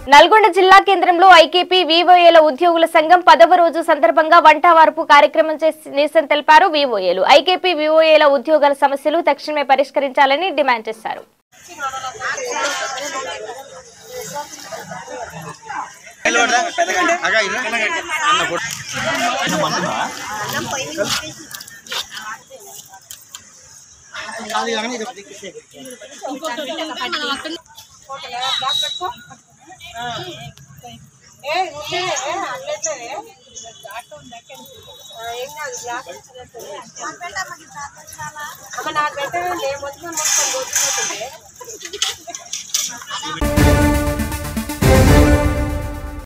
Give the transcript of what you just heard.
నల్గొండ జిల్లా కేంద్రంలో ఐకేపీ వివోఏల ఉద్యోగుల సంఘం పదవ రోజు సందర్భంగా వంట వార్పు కార్యక్రమం చేసి నిరసన తెలిపారు వివోఏలు ఐకేపీ వివోఏల ఉద్యోగాల సమస్యలు తక్షణమే పరిష్కరించాలని డిమాండ్ చేశారు అమ్మ నాకు పెట్టే లేకపోతే మొత్తం గోతుపోతుంది